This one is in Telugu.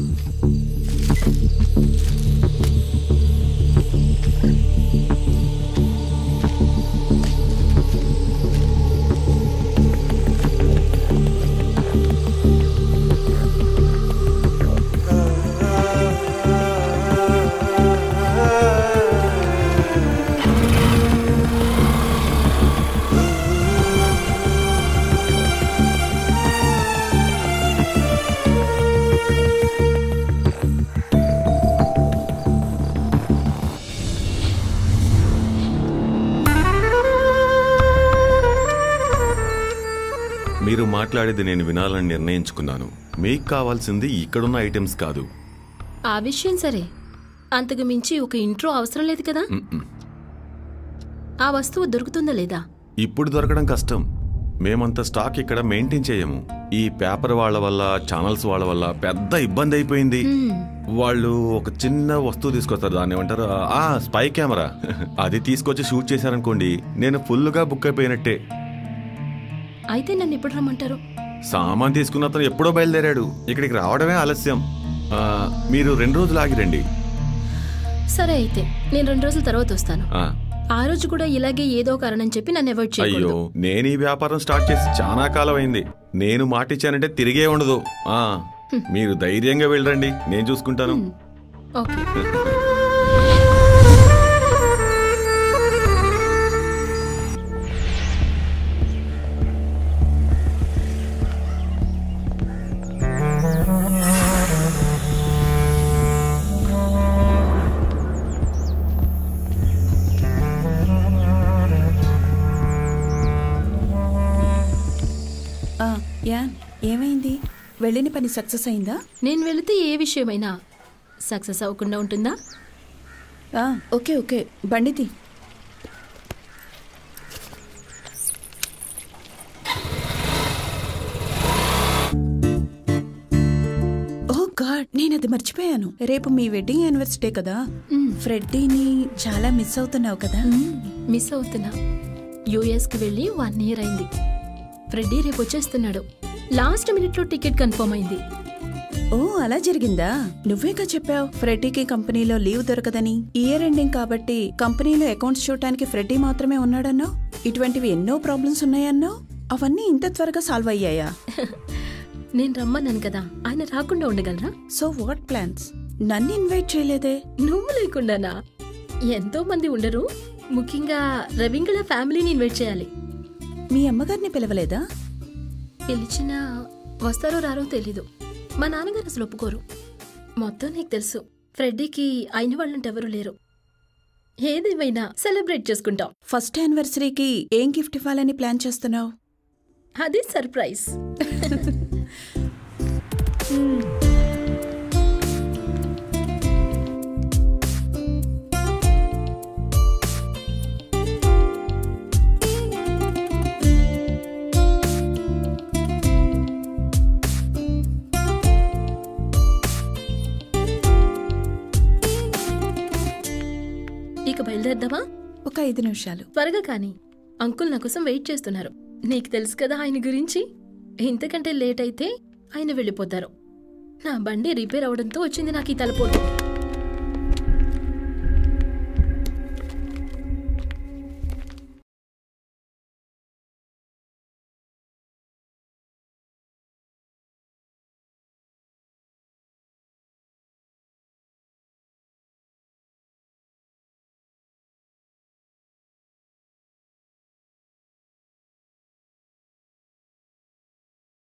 మీరు మాట్లాడేది నేను వినాలని నిర్ణయించుకున్నాను మీకు కావాల్సింది ఇక్కడున్న ఐటమ్స్ కాదు ఆ విషయం సరే అంతకు మించి ఒక ఇంట్రో అవసరం లేదు కదా మ్మ్. ఆ వస్తువు దొరుకుతుందా లేదా ఇప్పుడు దొరకడం కష్టం మేమంత స్టాక్ ఇక్కడ మెయింటైన్ చేయము ఈ పేపర్ వాళ్ళ వల్ల ఛానల్స్ వాళ్ళ వల్ల పెద్ద ఇబ్బంది అయిపోయింది వాళ్ళు ఒక చిన్న వస్తువు తీసుకొస్తారు దాన్ని ఏమంటారు ఆ స్పై కెమెరా అది తీసుకొచ్చి షూట్ చేశారనుకోండి నేను ఫుల్గా బుక్ అయిపోయినట్టే అయితే నన్ను ఎప్పుడు రమ్మంటారు సామాన్ తీసుకున్న అతను ఎప్పుడో బయలుదేరాడు ఇక్కడికి రావడమే ఆలస్యం ఆ, మీరు రెండు రోజులు ఆగిరండి సరే అయితే నేను రెండు రోజుల తర్వాత వస్తాను ఆ, ఆ రోజు కూడా ఇలాగే ఏదో కారణం చెప్పి నన్ను అవాయిడ్ అయ్యో చేయకూడదు నేను ఈ వ్యాపారం స్టార్ట్ చేసి చాలా కాలం అయింది నేను మాటిచ్చానంటే తిరిగే ఉండదు ఆ మీరు ధైర్యంగా వెళ్ళండి నేను చూసుకుంటాను ఓకే ఆ, యాన్ ఏమైంది వెళ్ళిన పని సక్సెస్ అయిందా నేను వెళితే ఏ విషయమైనా సక్సెస్ అవ్వకుండా ఉంటుందా ఆ, ఓకే ఓకే బండిది ఓ గాడ్ నేను అది మర్చిపోయాను రేపు మీ వెడ్డింగ్ యానివర్సరీ కదా ఫ్రెడ్డీని చాలా మిస్ అవుతున్నావు కదా మిస్ అవుతున్నా యుఎస్కి వెళ్ళి వన్ ఇయర్ అయింది ఫ్రెడ్డీ రేపు వచ్చేస్తున్నాడు లాస్ట్ మినిట్లో టికెట్ కన్ఫర్మ్ అయింది ఓ అలా జరిగిందా నువ్వేగా చెప్పావు ఫ్రెడ్డీకి కంపెనీలో లీవ్ దొరకదని ఇయర్ ఎండింగ్ కాబట్టి కంపెనీలో అకౌంట్స్ చూడటానికి ఫ్రెడ్డీ మాత్రమే ఉన్నాడన్నావు ఇటువంటివి ఎన్నో ప్రాబ్లమ్స్ ఉన్నాయన్నావు అవన్నీ ఇంత త్వరగా సాల్వ్ అయ్యాయా నేను రమ్మన్నాను కదా ఆయన రాకుండా ఉండగలరా సో వాట్ ప్లాన్స్ నన్ను ఇన్వైట్ చేయలేదే నువ్వు లేకుండానా ఎంతో మంది ఉండరు ముఖ్యంగా రవీంగళ ఫ్యామిలీని ఇన్వైట్ చేయాలి మీ అమ్మగారిని పిలవలేదా పిలిచినా వస్తారో రారో తెలీదు మా నాన్నగారు అసలు ఒప్పుకోరు మొత్తం నీకు తెలుసు ఫ్రెడ్డీకి అయిన వాళ్ళంటే ఎవరు లేరు ఏదేమైనా సెలబ్రేట్ చేసుకుంటాం ఫస్ట్ యానివర్సరీకి ఏం గిఫ్ట్ ఇవ్వాలని ప్లాన్ చేస్తున్నావు అది సర్ప్రైజ్ ఇక బయలుదేరదామా ఒక ఐదు నిమిషాలు త్వరగా కానీ అంకుల్ నా కోసం వెయిట్ చేస్తున్నారు నీకు తెలుసు కదా ఆయన గురించి ఇంతకంటే లేట్ అయితే ఆయన వెళ్ళిపోతారు నా బండి రిపేర్ అవడంతో వచ్చింది నాకు ఈ తలపోటు